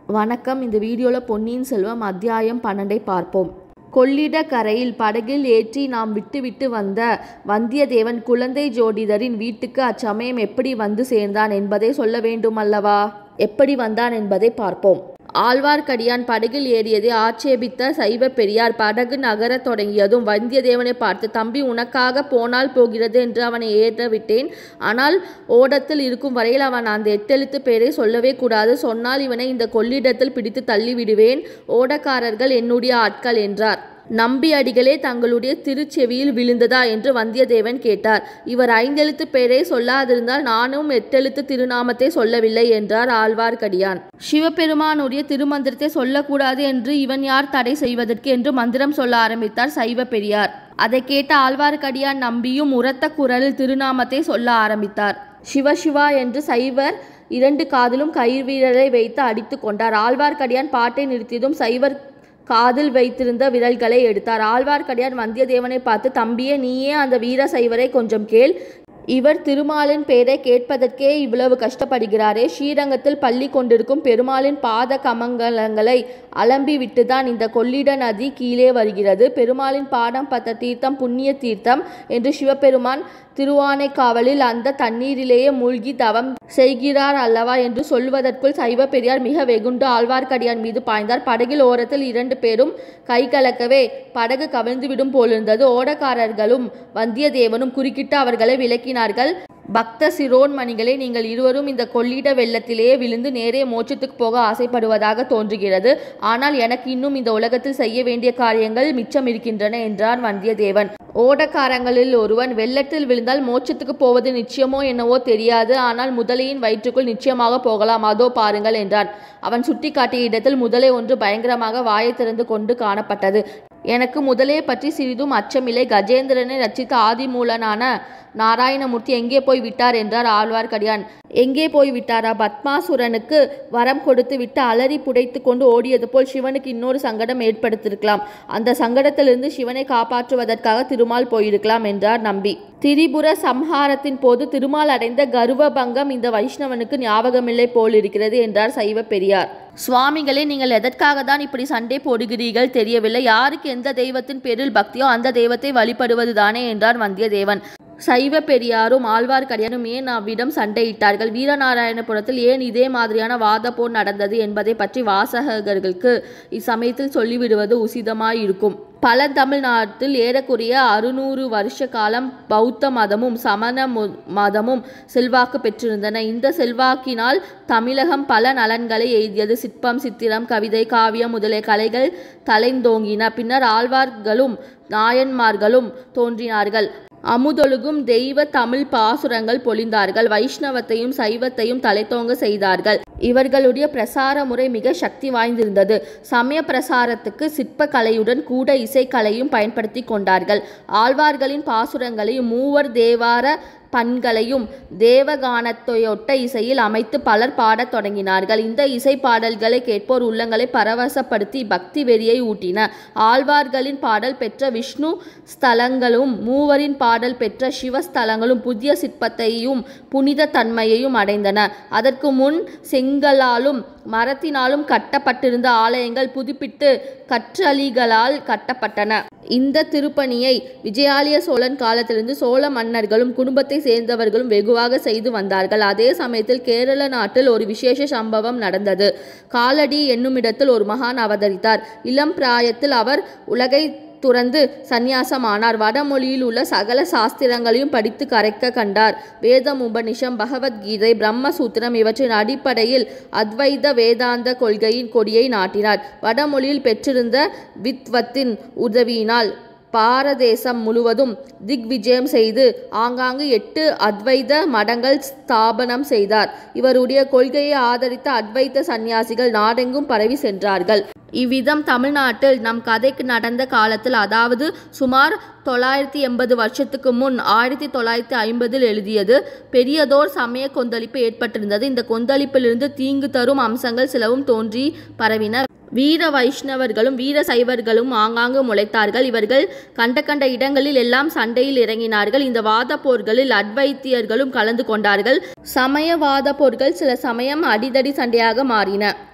வணக்கம் இந்த வீடியோவில் பொன்னியின் செல்வம் அத்தியாயம் பன்னெண்டை பார்ப்போம் கொள்ளிடக்கரையில் படகில் ஏற்றி நாம் விட்டுவிட்டு வந்த வந்தியத்தேவன் குழந்தை ஜோடிதரின் வீட்டுக்கு அச்சமயம் எப்படி வந்து சேர்ந்தான் என்பதை சொல்ல வேண்டுமல்லவா எப்படி வந்தான் என்பதை பார்ப்போம் ஆழ்வார்க்கடியான் படகில் ஏறியதை ஆட்சேபித்த சைவ பெரியார் படகு நகரத் தொடங்கியதும் வந்தியத்தேவனை பார்த்து தம்பி உனக்காக போனால் போகிறது என்று அவனை ஏற விட்டேன் ஆனால் ஓடத்தில் இருக்கும் வரையில் அவன் அந்த எட்டெழுத்து பேரை சொல்லவே கூடாது சொன்னால் இவனை இந்த கொள்ளிடத்தில் பிடித்து தள்ளி விடுவேன் ஓடக்காரர்கள் என்னுடைய ஆட்கள் என்றார் நம்பி அடிகளே தங்களுடைய திருச்செவியில் விழுந்ததா என்று வந்தியத்தேவன் கேட்டார் இவர் ஐந்தெழுத்து பேரை சொல்லாதிருந்தால் நானும் எட்டெழுத்து திருநாமத்தை சொல்லவில்லை என்றார் ஆழ்வார்க்கடியான் சிவபெருமானுடைய திருமந்திரத்தை சொல்லக்கூடாது என்று இவன் யார் தடை செய்வதற்கு என்று மந்திரம் சொல்ல ஆரம்பித்தார் சைவ பெரியார் அதை கேட்ட ஆழ்வார்க்கடியான் நம்பியும் உரத்த குரலில் திருநாமத்தை சொல்ல ஆரம்பித்தார் சிவசிவா என்று சைவர் இரண்டு காதிலும் கைவிரலை வைத்து அடித்து கொண்டார் ஆழ்வார்க்கடியான் பாட்டை நிறுத்தியதும் சைவர் காதில் வைத்திருந்த விரல்களை எடுத்தார் ஆழ்வார்க்கடியான் வந்தியத்தேவனை பார்த்து தம்பியே நீயே அந்த வீர சைவரை கொஞ்சம் கேள் இவர் திருமாலின் பெயரை கேட்பதற்கே இவ்வளவு கஷ்டப்படுகிறாரே ஸ்ரீரங்கத்தில் பள்ளி கொண்டிருக்கும் பெருமாளின் பாத கமங்கலங்களை அலம்பி விட்டுதான் இந்த கொள்ளிட நதி கீழே வருகிறது பெருமாளின் பாடம் பத்த தீர்த்தம் புண்ணிய தீர்த்தம் என்று சிவபெருமான் திருவானைக்காவலில் அந்த தண்ணீரிலேயே மூழ்கி தவம் செய்கிறார் அல்லவா என்று சொல்வதற்குள் சைவ பெரியார் மிக வெகுண்டு ஆழ்வார்க்கடியான் மீது பாய்ந்தார் படகில் ஓரத்தில் இரண்டு பேரும் கை கலக்கவே படகு கவிழ்ந்துவிடும் போலிருந்தது ஓடக்காரர்களும் வந்தியத்தேவனும் குறுக்கிட்டு அவர்களை விளக்கினார்கள் பக்த சிரோன்மணிகளே நீங்கள் இருவரும் இந்த கொள்ளிட வெள்ளத்திலேயே விழுந்து நேரே மோட்சத்துக்கு போக ஆசைப்படுவதாக தோன்றுகிறது ஆனால் எனக்கு இன்னும் இந்த உலகத்தில் செய்ய வேண்டிய காரியங்கள் மிச்சம் இருக்கின்றன என்றான் வந்தியத்தேவன் ஓடக்காரங்களில் ஒருவன் வெள்ளத்தில் விழுந்தால் மோட்சத்துக்கு போவது நிச்சயமோ என்னவோ தெரியாது ஆனால் முதலையின் வயிற்றுக்குள் நிச்சயமாக போகலாம் அதோ பாருங்கள் என்றான் அவன் சுட்டி காட்டிய இடத்தில் முதலை ஒன்று பயங்கரமாக வாயை திறந்து கொண்டு காணப்பட்டது எனக்கு முதலையை பற்றி சிறிதும் அச்சமில்லை கஜேந்திரனை ரச்சித்த ஆதிமூலனான நாராயணமூர்த்தி எங்கே போய் விட்டார் என்றார் ஆழ்வார்க்கடியான் எங்கே போய் விட்டாரா பத்மாசுரனுக்கு வரம் கொடுத்து விட்டு அலறி புடைத்து கொண்டு ஓடியது போல் சிவனுக்கு இன்னொரு சங்கடம் ஏற்படுத்தியிருக்கலாம் அந்த சங்கடத்திலிருந்து சிவனை காப்பாற்றுவதற்காக திருமால் போயிருக்கலாம் என்றார் நம்பி திரிபுர சம்ஹாரத்தின் போது திருமால் அடைந்த கர்வ பங்கம் இந்த வைஷ்ணவனுக்கு ஞாபகமில்லை போல் இருக்கிறது என்றார் சைவ பெரியார் சுவாமிகளே நீங்கள் எதற்காக தான் இப்படி சண்டை போடுகிறீர்கள் தெரியவில்லை யாருக்கு எந்த தெய்வத்தின் பேரில் பக்தியோ அந்த தெய்வத்தை வழிபடுவது தானே என்றார் வந்தியத்தேவன் சைவ பெரியாரும் ஆழ்வார்க்கடியானும் ஏன் அவ்விடம் சண்டையிட்டார்கள் வீரநாராயணபுரத்தில் ஏன் இதே மாதிரியான வாத போர் நடந்தது என்பதை பற்றி வாசகர்களுக்கு இச்சமயத்தில் சொல்லிவிடுவது உசிதமாயிருக்கும் பல தமிழ்நாட்டில் ஏறக்குறைய அறுநூறு வருஷ காலம் பௌத்த மதமும் சமண மதமும் செல்வாக்கு பெற்றிருந்தன இந்த செல்வாக்கினால் தமிழகம் பல நலன்களை எய்தியது சிற்பம் சித்திரம் கவிதை காவியம் முதலிய கலைகள் தலைந்தோங்கின பின்னர் ஆழ்வார்களும் நாயன்மார்களும் தோன்றினார்கள் அமுதொழுகும் தெய்வ தமிழ் பாசுரங்கள் பொழிந்தார்கள் வைஷ்ணவத்தையும் சைவத்தையும் தலைத்தோங்க செய்தார்கள் இவர்களுடைய பிரசார முறை மிக சக்தி வாய்ந்திருந்தது சமய பிரசாரத்துக்கு சிற்பக்கலையுடன் கூட இசைக்கலையும் பயன்படுத்தி கொண்டார்கள் ஆழ்வார்களின் பாசுரங்களையும் மூவர் தேவார பண்களையும் தேவகானத்தையொட்ட இசையில் அமைத்து பலர் பாடத் தொடங்கினார்கள் இந்த இசை பாடல்களை கேட்போர் உள்ளங்களை பரவசப்படுத்தி பக்தி வெறியை ஊட்டின ஆழ்வார்களின் பாடல் பெற்ற விஷ்ணு ஸ்தலங்களும் மூவரின் பாடல் பெற்ற சிவஸ்தலங்களும் புதிய சிற்பத்தையும் புனித தன்மையையும் அடைந்தன அதற்கு முன் செங்கலாலும் மரத்தினாலும் கட்டப்பட்டிருந்த ஆலயங்கள் புதுப்பிட்டு கற்றளிகளால் கட்டப்பட்டன இந்த திருப்பணியை விஜயாலய சோழன் காலத்திலிருந்து சோழ மன்னர்களும் குடும்பத்தை சேர்ந்தவர்களும் வெகுவாக செய்து வந்தார்கள் அதே சமயத்தில் கேரள நாட்டில் ஒரு விசேஷ சம்பவம் நடந்தது காலடி என்னுமிடத்தில் ஒரு மகான் அவதரித்தார் இளம் பிராயத்தில் அவர் உலகை துறந்து சந்நியாசமானார் வடமொழியில் உள்ள சகல சாஸ்திரங்களையும் படித்து கரைக்க கண்டார் வேதம் உபனிஷம் பகவத்கீதை பிரம்மசூத்திரம் இவற்றின் அடிப்படையில் அத்வைத வேதாந்த கொள்கையின் கொடியை நாட்டினார் வடமொழியில் பெற்றிருந்த வித்வத்தின் உதவியினால் பாரதேசம் முழுவதும் திக்விஜயம் செய்து ஆங்காங்கு எட்டு அத்வைத மடங்கள் ஸ்தாபனம் செய்தார் இவருடைய கொள்கையை ஆதரித்த அத்வைத சந்நியாசிகள் நாடெங்கும் பரவி சென்றார்கள் இவ்விதம் தமிழ்நாட்டில் நம் கதைக்கு நடந்த காலத்தில் அதாவது சுமார் தொள்ளாயிரத்தி எண்பது வருஷத்துக்கு முன் ஆயிரத்தி தொள்ளாயிரத்தி ஐம்பதில் எழுதியது பெரியதோர் சமய கொந்தளிப்பு ஏற்பட்டிருந்தது இந்த கொந்தளிப்பிலிருந்து தீங்கு தரும் அம்சங்கள் சிலவும் தோன்றி பரவின வீர வைஷ்ணவர்களும் வீர சைவர்களும் ஆங்காங்கு முளைத்தார்கள் இவர்கள் கண்ட கண்ட இடங்களில் எல்லாம் சண்டையில் இறங்கினார்கள் இந்த வாத போர்களில் அத்வைத்தியர்களும் கலந்து கொண்டார்கள் சமயவாத போர்கள் சில சமயம் அடிதடி சண்டையாக மாறின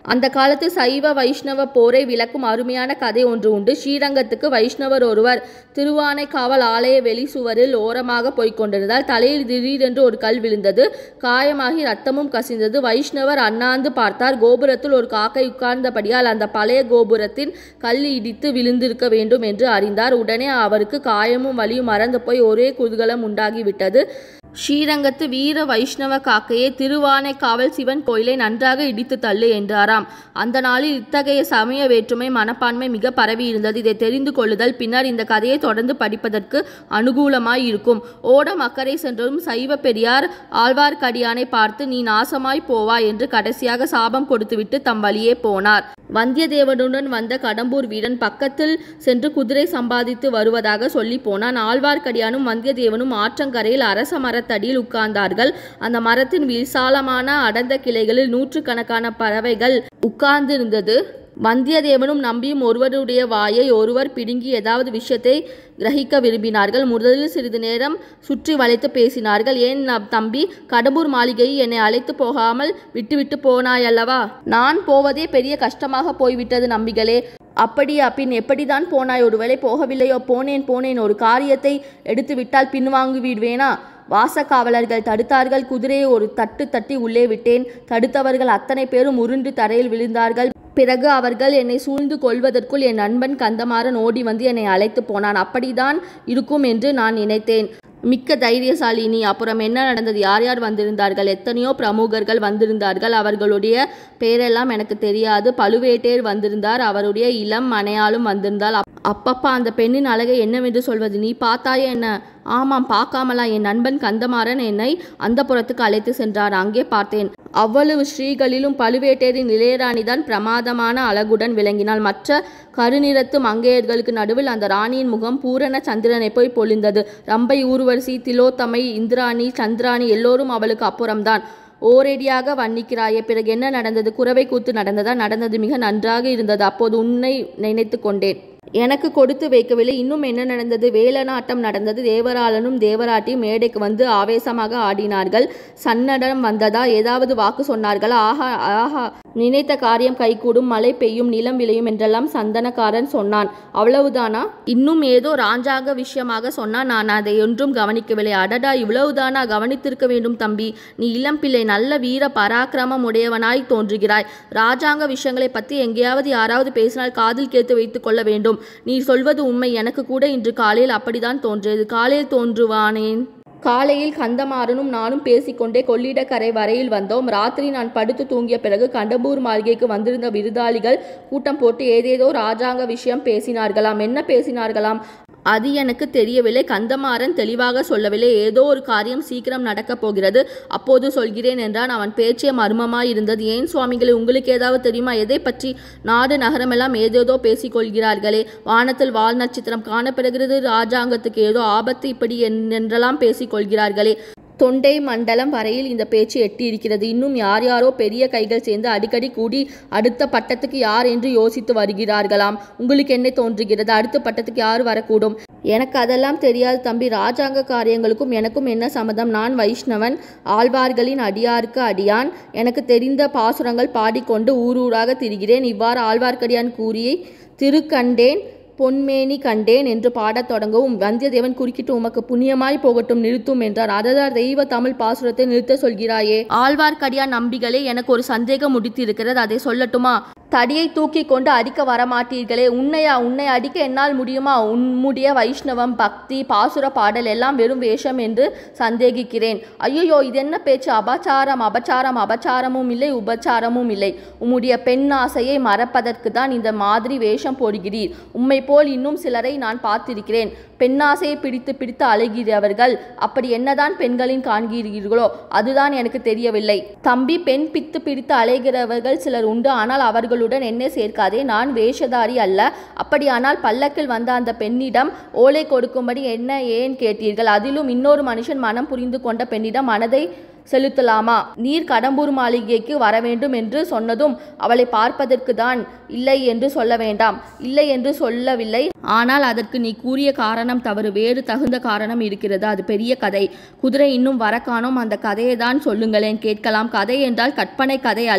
அந்த காலத்து சைவ வைஷ்ணவ போரை விளக்கும் அருமையான கதை ஒன்று உண்டு ஸ்ரீரங்கத்துக்கு வைஷ்ணவர் ஒருவர் திருவானைக்காவல் ஆலய வெளி சுவரில் ஓரமாக போய்க் கொண்டிருந்தார் தலையில் திடீரென்று ஒரு கல் விழுந்தது காயமாகி ரத்தமும் கசிந்தது வைஷ்ணவர் அண்ணாந்து பார்த்தார் கோபுரத்தில் ஒரு காக்கை உட்கார்ந்தபடியால் அந்த பழைய கோபுரத்தின் கல் இடித்து விழுந்திருக்க வேண்டும் என்று அறிந்தார் உடனே அவருக்கு காயமும் வலியும் மறந்து போய் ஒரே குதூகலம் உண்டாகிவிட்டது ஸ்ரீரங்கத்து வீர வைஷ்ணவ காக்கையே திருவானைக்காவல் சிவன் கோயிலை நன்றாக இடித்து தள்ளு என்றாராம் அந்த நாளில் இத்தகைய சமய வேற்றுமை மனப்பான்மை மிக பரவி இருந்தது இதை தெரிந்து கொள்ளுதல் பின்னர் இந்த கதையை தொடர்ந்து படிப்பதற்கு அனுகூலமாய் இருக்கும் ஓடம் அக்கறை சென்றதும் சைவ பெரியார் ஆழ்வார்க்கடியானை பார்த்து நீ நாசமாய் போவாய் என்று கடைசியாக சாபம் கொடுத்துவிட்டு தம் வழியே போனார் வந்தியத்தேவனுடன் வந்த கடம்பூர் வீரன் பக்கத்தில் சென்று குதிரை சம்பாதித்து வருவதாக சொல்லி போனான் ஆழ்வார்க்கடியானும் வந்தியத்தேவனும் ஆற்றங்கரையில் அரச மரத்தடியில் உட்கார்ந்தார்கள் அந்த மரத்தின் விசாலமான அடர்ந்த கிளைகளில் நூற்றுக்கணக்கான பறவைகள் உட்கார்ந்திருந்தது வந்தியத்தேவனும் நம்பியும் ஒருவருடைய வாயை ஒருவர் பிடுங்கி ஏதாவது விஷயத்தை கிரகிக்க விரும்பினார்கள் முதலில் சிறிது நேரம் சுற்றி வளைத்து பேசினார்கள் ஏன் நம் தம்பி கடம்பூர் மாளிகையை என்னை அழைத்து போகாமல் விட்டுவிட்டு போனாயல்லவா நான் போவதே பெரிய கஷ்டமாக போய்விட்டது நம்பிகளே அப்படியா பின் எப்படிதான் போனாய் ஒருவேளை போகவில்லையோ போனேன் போனேன் ஒரு காரியத்தை எடுத்து விட்டால் பின்வாங்கி விடுவேனா வாசக்காவலர்கள் தடுத்தார்கள் குதிரையை ஒரு தட்டு தட்டி உள்ளே விட்டேன் தடுத்தவர்கள் அத்தனை பேரும் உருண்டு தரையில் விழுந்தார்கள் பிறகு அவர்கள் என்னை சூழ்ந்து கொள்வதற்குள் என் நண்பன் கந்தமாறன் ஓடி வந்து என்னை அழைத்து போனான் அப்படிதான் இருக்கும் என்று நான் நினைத்தேன் மிக்க தைரியசாலி நீ அப்புறம் என்ன நடந்தது யார் யார் வந்திருந்தார்கள் எத்தனையோ பிரமுகர்கள் வந்திருந்தார்கள் அவர்களுடைய பேரெல்லாம் எனக்கு தெரியாது பழுவேட்டையர் வந்திருந்தார் அவருடைய இளம் மனையாளும் வந்திருந்தால் அப்- அப்பப்பா அந்த பெண்ணின் அழகை என்னவென்று சொல்வது நீ பார்த்தாயே என்ன ஆமாம் பார்க்காமலா என் நண்பன் கந்தமாறன் என்னை அந்த புறத்துக்கு அழைத்து சென்றார் அங்கே பார்த்தேன் அவ்வளவு ஸ்ரீகளிலும் பழுவேட்டரின் இளையராணிதான் பிரமாதமான அழகுடன் விளங்கினாள் மற்ற கருநிறத்து மங்கையர்களுக்கு நடுவில் அந்த ராணியின் முகம் பூரண சந்திரனை போய் பொழிந்தது ரம்பை ஊர்வசி திலோத்தமை இந்திராணி சந்திராணி எல்லோரும் அவளுக்கு அப்புறம்தான் ஓரேடியாக வர்ணிக்கிறாயே பிறகு என்ன நடந்தது குறவை கூத்து நடந்ததா நடந்தது மிக நன்றாக இருந்தது அப்போது உன்னை நினைத்து கொண்டேன் எனக்கு கொடுத்து வைக்கவில்லை இன்னும் என்ன நடந்தது வேலனாட்டம் நடந்தது தேவராளனும் தேவராட்டியும் மேடைக்கு வந்து ஆவேசமாக ஆடினார்கள் சன்னடம் வந்ததா ஏதாவது வாக்கு சொன்னார்களா ஆஹா ஆஹா நினைத்த காரியம் கைகூடும் மழை பெய்யும் நிலம் விளையும் என்றெல்லாம் சந்தனக்காரன் சொன்னான் அவ்வளவுதானா இன்னும் ஏதோ ராஜாங்க விஷயமாக சொன்னான் நான் அதை ஒன்றும் கவனிக்கவில்லை அடடா இவ்வளவுதானா கவனித்திருக்க வேண்டும் தம்பி நீ இளம் பிள்ளை நல்ல வீர பராக்கிரமம் உடையவனாய் தோன்றுகிறாய் ராஜாங்க விஷயங்களை பற்றி எங்கேயாவது யாராவது பேசினால் காதில் கேட்டு வைத்துக் கொள்ள வேண்டும் நீ சொல்வது உண்மை எனக்கு கூட இன்று காலையில் அப்படிதான் தோன்றியது காலையில் தோன்றுவானேன் காலையில் கந்தமாறனும் நானும் பேசிக்கொண்டே கொள்ளிடக்கரை வரையில் வந்தோம் ராத்திரி நான் படுத்து தூங்கிய பிறகு கண்டபூர் மாளிகைக்கு வந்திருந்த விருதாளிகள் கூட்டம் போட்டு ஏதேதோ ராஜாங்க விஷயம் பேசினார்களாம் என்ன பேசினார்களாம் அது எனக்கு தெரியவில்லை கந்தமாறன் தெளிவாக சொல்லவில்லை ஏதோ ஒரு காரியம் சீக்கிரம் நடக்கப் போகிறது அப்போது சொல்கிறேன் என்றான் அவன் பேச்சே மர்மமாய் இருந்தது ஏன் சுவாமிகளே உங்களுக்கு ஏதாவது தெரியுமா எதை பற்றி நாடு நகரமெல்லாம் ஏதேதோ பேசிக் கொள்கிறார்களே வானத்தில் வால் நட்சத்திரம் காணப்படுகிறது ராஜாங்கத்துக்கு ஏதோ ஆபத்து இப்படி என்- என்றெல்லாம் பேசிக் கொள்கிறார்களே தொண்டை மண்டலம் வரையில் இந்த பேச்சு எட்டி இருக்கிறது இன்னும் யார் யாரோ பெரிய கைகள் சேர்ந்து அடிக்கடி கூடி அடுத்த பட்டத்துக்கு யார் என்று யோசித்து வருகிறார்களாம் உங்களுக்கு என்ன தோன்றுகிறது அடுத்த பட்டத்துக்கு யார் வரக்கூடும் எனக்கு அதெல்லாம் தெரியாது தம்பி ராஜாங்க காரியங்களுக்கும் எனக்கும் என்ன சம்மதம் நான் வைஷ்ணவன் ஆழ்வார்களின் அடியாருக்கு அடியான் எனக்கு தெரிந்த பாசுரங்கள் பாடிக்கொண்டு ஊரூராக திரிகிறேன் இவ்வாறு ஆழ்வார்க்கடியான் கூறி திருக்கண்டேன் பொன்மேனி கண்டேன் என்று பாடத் தொடங்கவும் வந்தியத்தேவன் குறுக்கிட்டு உமக்கு புண்ணியமாய் போகட்டும் நிறுத்தும் என்றார் அததார் தெய்வ தமிழ் பாசுரத்தை நிறுத்த சொல்கிறாயே ஆழ்வார்க்கடியான் நம்பிகளே எனக்கு ஒரு சந்தேகம் முடித்திருக்கிறது அதை சொல்லட்டுமா தடியை தூக்கி கொண்டு அடிக்க வரமாட்டீர்களே உன்னையா உன்னை அடிக்க என்னால் முடியுமா உன்னுடைய வைஷ்ணவம் பக்தி பாசுர பாடல் எல்லாம் வெறும் வேஷம் என்று சந்தேகிக்கிறேன் ஐயோ இது என்ன பேச்சு அபச்சாரம் அபச்சாரம் அபச்சாரமும் இல்லை உபச்சாரமும் இல்லை உம்முடைய பெண் ஆசையை மறப்பதற்கு தான் இந்த மாதிரி வேஷம் போடுகிறீர் உம்மை போல் இன்னும் சிலரை நான் பார்த்திருக்கிறேன் பெண்ணாசையை பிடித்து பிடித்து அலைகிறவர்கள் அப்படி என்னதான் பெண்களின் காண்கிறீர்களோ அதுதான் எனக்கு தெரியவில்லை தம்பி பெண் பித்து பிடித்து அலைகிறவர்கள் சிலர் உண்டு ஆனால் அவர்களுடன் என்னை சேர்க்காதே நான் வேஷதாரி அல்ல அப்படியானால் பல்லக்கில் வந்த அந்த பெண்ணிடம் ஓலை கொடுக்கும்படி என்ன ஏன் கேட்டீர்கள் அதிலும் இன்னொரு மனுஷன் மனம் புரிந்து கொண்ட பெண்ணிடம் மனதை செலுத்தலாமா நீர் கடம்பூர் மாளிகைக்கு வர வேண்டும் என்று சொன்னதும் அவளை பார்ப்பதற்கு தான் இல்லை என்று சொல்ல வேண்டாம் இல்லை என்று சொல்லவில்லை ஆனால் அதற்கு நீ கூறிய காரணம் தவறு வேறு தகுந்த காரணம் இருக்கிறது அது பெரிய கதை குதிரை இன்னும் வர காணோம் அந்த கதையை தான் சொல்லுங்களேன் கேட்கலாம் கதை என்றால் கற்பனை கதை அல்ல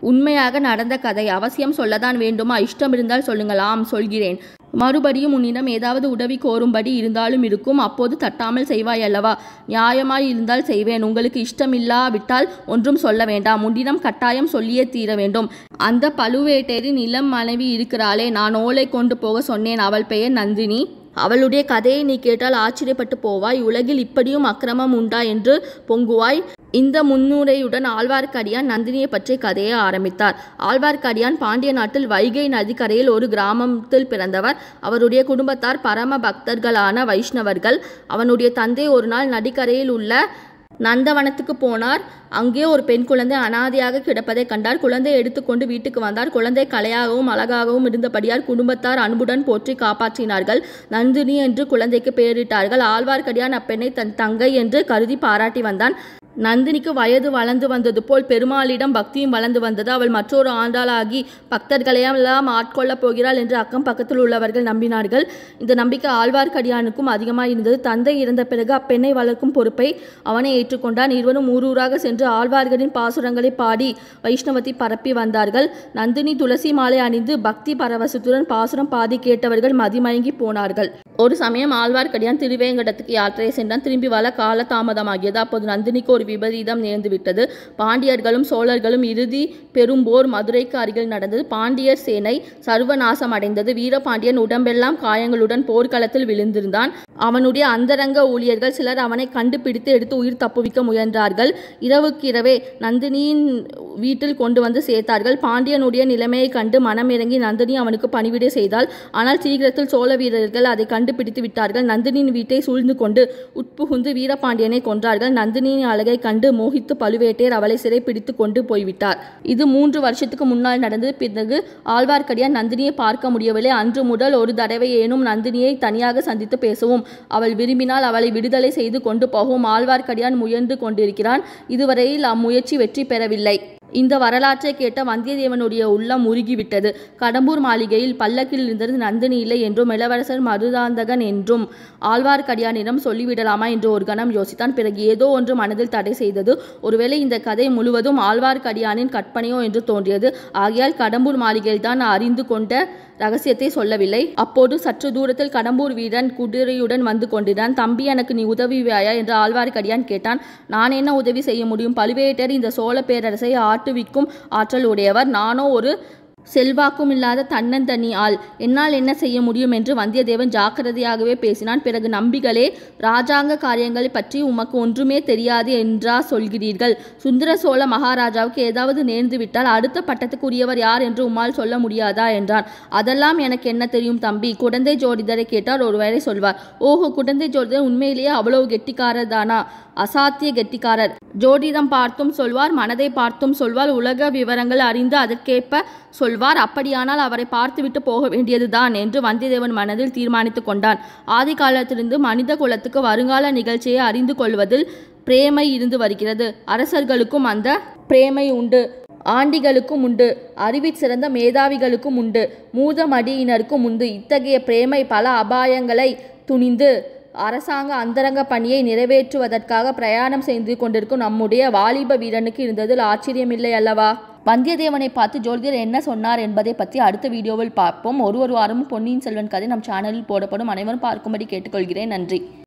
உண்மையாக நடந்த கதை அவசியம் சொல்லத்தான் வேண்டுமா இஷ்டம் இருந்தால் சொல்லுங்கள் ஆம் சொல்கிறேன் மறுபடியும் உன்னிடம் ஏதாவது உதவி கோரும்படி இருந்தாலும் இருக்கும் அப்போது தட்டாமல் செய்வாய் அல்லவா நியாயமாய் இருந்தால் செய்வேன் உங்களுக்கு இஷ்டமில்லாவிட்டால் ஒன்றும் சொல்ல வேண்டாம் உன்னிடம் கட்டாயம் சொல்லியே தீர வேண்டும் அந்த பழுவேட்டரின் இளம் மனைவி இருக்கிறாளே நான் ஓலை கொண்டு போக சொன்னேன் அவள் பெயர் நந்தினி அவளுடைய கதையை நீ கேட்டால் ஆச்சரியப்பட்டு போவாய் உலகில் இப்படியும் அக்கிரமம் உண்டா என்று பொங்குவாய் இந்த முன்னுரையுடன் ஆழ்வார்க்கடியான் நந்தினியை பற்றிய கதையை ஆரம்பித்தார் ஆழ்வார்க்கடியான் பாண்டிய நாட்டில் வைகை நதிக்கரையில் ஒரு கிராமத்தில் பிறந்தவர் அவருடைய குடும்பத்தார் பரம பக்தர்களான வைஷ்ணவர்கள் அவனுடைய தந்தை ஒரு நாள் நதிக்கரையில் உள்ள நந்தவனத்துக்கு போனார் அங்கே ஒரு பெண் குழந்தை அனாதையாக கிடப்பதை கண்டார் குழந்தையை எடுத்துக்கொண்டு வீட்டுக்கு வந்தார் குழந்தை கலையாகவும் அழகாகவும் இருந்தபடியால் குடும்பத்தார் அன்புடன் போற்றி காப்பாற்றினார்கள் நந்தினி என்று குழந்தைக்கு பெயரிட்டார்கள் ஆழ்வார்க்கடியான் அப்பெண்ணை தன் தங்கை என்று கருதி பாராட்டி வந்தான் நந்தினிக்கு வயது வளர்ந்து வந்தது போல் பெருமாளிடம் பக்தியும் வளர்ந்து வந்தது அவள் மற்றொரு ஆண்டாளாகி பக்தர்களையெல்லாம் ஆட்கொள்ளப் போகிறாள் என்று அக்கம் பக்கத்தில் உள்ளவர்கள் நம்பினார்கள் இந்த நம்பிக்கை ஆழ்வார்க்கடியானுக்கும் அதிகமாக இருந்தது தந்தை இறந்த பிறகு அப்பெண்ணை வளர்க்கும் பொறுப்பை அவனை ஏற்றுக்கொண்டான் இருவரும் ஊரூராக சென்று ஆழ்வார்களின் பாசுரங்களை பாடி வைஷ்ணவத்தை பரப்பி வந்தார்கள் நந்தினி துளசி மாலை அணிந்து பக்தி பரவசத்துடன் பாசுரம் பாடி கேட்டவர்கள் மதிமயங்கி போனார்கள் ஒரு சமயம் ஆழ்வார்க்கடியான் திருவேங்கடத்துக்கு யாத்திரை சென்றான் திரும்பி வர கால தாமதமாகியது அப்போது நந்தினிக்கு ஒரு விபரீதம் நேர்ந்து விட்டது பாண்டியர்களும் சோழர்களும் இறுதி பெரும்போர் மதுரைக்கு அருகில் நடந்தது பாண்டியர் சேனை சர்வநாசம் அடைந்தது வீரபாண்டியன் உடம்பெல்லாம் காயங்களுடன் போர்க்களத்தில் விழுந்திருந்தான் அவனுடைய அந்தரங்க ஊழியர்கள் சிலர் அவனை கண்டுபிடித்து எடுத்து உயிர் தப்புவிக்க முயன்றார்கள் இரவுக்கு இரவே நந்தினியின் வீட்டில் கொண்டு வந்து சேர்த்தார்கள் பாண்டியனுடைய நிலைமையை கண்டு மனமிறங்கி நந்தினி அவனுக்கு பணிவிடை செய்தாள் ஆனால் சீக்கிரத்தில் சோழ வீரர்கள் அதை கண்டுபிடித்து விட்டார்கள் நந்தினியின் வீட்டை சூழ்ந்து கொண்டு உட்புகுந்து வீரபாண்டியனை கொன்றார்கள் நந்தினியின் அழகை கண்டு மோகித்து பழுவேட்டையர் அவளை சிறைப்பிடித்து கொண்டு போய்விட்டார் இது மூன்று வருஷத்துக்கு முன்னால் நடந்தது பிறகு ஆழ்வார்க்கடியான் நந்தினியை பார்க்க முடியவில்லை அன்று முதல் ஒரு தடவை ஏனும் நந்தினியை தனியாக சந்தித்து பேசவும் அவள் விரும்பினால் அவளை விடுதலை செய்து கொண்டு போகவும் ஆழ்வார்க்கடியான் முயன்று கொண்டிருக்கிறான் இதுவரையில் அம்முயற்சி வெற்றி பெறவில்லை இந்த வரலாற்றை கேட்ட வந்தியத்தேவனுடைய உள்ளம் உருகிவிட்டது கடம்பூர் மாளிகையில் பல்லக்கில் இருந்தது நந்தினி இல்லை என்றும் இளவரசர் மருதாந்தகன் என்றும் ஆழ்வார்க்கடியானிடம் சொல்லிவிடலாமா என்று ஒரு கணம் யோசித்தான் பிறகு ஏதோ ஒன்று மனதில் தடை செய்தது ஒருவேளை இந்த கதை முழுவதும் ஆழ்வார்க்கடியானின் கற்பனையோ என்று தோன்றியது ஆகையால் கடம்பூர் மாளிகையில் தான் அறிந்து கொண்ட ரகசியத்தை சொல்லவில்லை அப்போது சற்று தூரத்தில் கடம்பூர் வீரன் குதிரையுடன் வந்து கொண்டிருந்தான் தம்பி எனக்கு நீ உதவியாயா என்று ஆழ்வார்க்கடியான் கேட்டான் நான் என்ன உதவி செய்ய முடியும் பழுவேட்டர் இந்த சோழ பேரரசை ஆட்டுவிக்கும் ஆற்றல் உடையவர் நானோ ஒரு செல்வாக்கும் இல்லாத தன்னந்தனி ஆள் என்னால் என்ன செய்ய முடியும் என்று வந்தியத்தேவன் ஜாக்கிரதையாகவே பேசினான் பிறகு நம்பிகளே ராஜாங்க காரியங்களை பற்றி உமக்கு ஒன்றுமே தெரியாது என்றா சொல்கிறீர்கள் சுந்தர சோழ மகாராஜாவுக்கு ஏதாவது நேர்ந்து விட்டால் அடுத்த பட்டத்துக்குரியவர் யார் என்று உம்மால் சொல்ல முடியாதா என்றான் அதெல்லாம் எனக்கு என்ன தெரியும் தம்பி குடந்தை ஜோடிதரை கேட்டால் ஒருவேளை சொல்வார் ஓஹோ குடந்தை ஜோடிதர் உண்மையிலேயே அவ்வளவு கெட்டிக்காரர் தானா அசாத்திய கெட்டிக்காரர் ஜோதிடம் பார்த்தும் சொல்வார் மனதை பார்த்தும் சொல்வார் உலக விவரங்கள் அறிந்து அதற்கேற்ப சொல்வார் அப்படியானால் அவரை பார்த்துவிட்டு போக வேண்டியதுதான் என்று வந்தியத்தேவன் மனதில் தீர்மானித்துக் கொண்டான் ஆதி காலத்திலிருந்து மனித குலத்துக்கு வருங்கால நிகழ்ச்சியை அறிந்து கொள்வதில் பிரேமை இருந்து வருகிறது அரசர்களுக்கும் அந்த பிரேமை உண்டு ஆண்டிகளுக்கும் உண்டு அறிவில் சிறந்த மேதாவிகளுக்கும் உண்டு மூதமடியினருக்கும் உண்டு இத்தகைய பிரேமை பல அபாயங்களை துணிந்து அரசாங்க அந்தரங்க பணியை நிறைவேற்றுவதற்காக பிரயாணம் செய்து கொண்டிருக்கும் நம்முடைய வாலிப வீரனுக்கு இருந்ததில் ஆச்சரியமில்லை அல்லவா வந்தியத்தேவனை பார்த்து ஜோதிடர் என்ன சொன்னார் என்பதை பற்றி அடுத்த வீடியோவில் பார்ப்போம் ஒரு ஒரு வாரமும் பொன்னியின் செல்வன் கதை நம் சேனலில் போடப்படும் அனைவரும் பார்க்கும்படி கேட்டுக்கொள்கிறேன் நன்றி